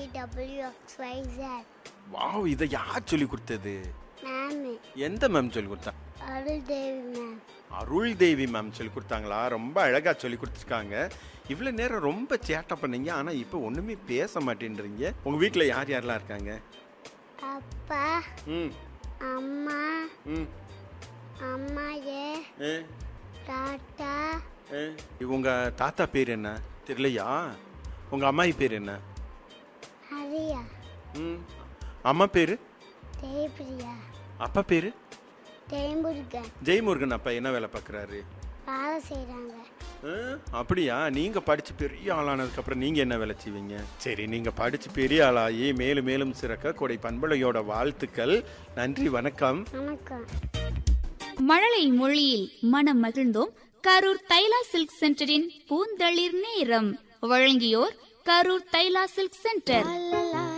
W X Y Z wow இதை யார் சொல்லி கொடுத்தது மேமு எந்த மேம் சொல்லி கொடுத்தா அருள் தேவி மேம் அருள் தேவி மேம் சொல்லி கொடுத்தாங்களா ரொம்ப அழகா சொல்லி கொடுத்துருக்காங்க இவ்வளோ நேரம் ரொம்ப சேட்டை பண்ணீங்க ஆனால் இப்போ ஒன்றுமே பேச மாட்டேன்றீங்க உங்கள் வீட்டில் யார் யாரெல்லாம் இருக்காங்க அப்பா ம் அம்மா ம் அம்மா ஏ ஏ தாத்தா ஏ உங்க தாத்தா பேர் என்ன தெரியலையா உங்க அம்மாயி பேர் என்ன ஹரியா ம் அம்மா பேரு தேய்பிரியா அப்பா பேரு தேய்முருகன் ஜெய்முருகன் அப்பா என்ன வேலை பார்க்குறாரு வேலை செய்கிறாங்க அப்படியா நீங்க படிச்சு பெரிய ஆளானதுக்கு அப்புறம் நீங்க என்ன வேலை செய்வீங்க சரி நீங்க படிச்சு பெரிய ஆளாகி மேலும் மேலும் சிறக்க கொடை பண்பலையோட வாழ்த்துக்கள் நன்றி வணக்கம் வணக்கம் மழலை மொழியில் மனம் மகிழ்ந்தோம் கரூர் தைலா சில்க் சென்டரின் பூந்தளிர் நேரம் வழங்கியோர் கரூர் தைலா சில்க் சென்டர் லா, லா,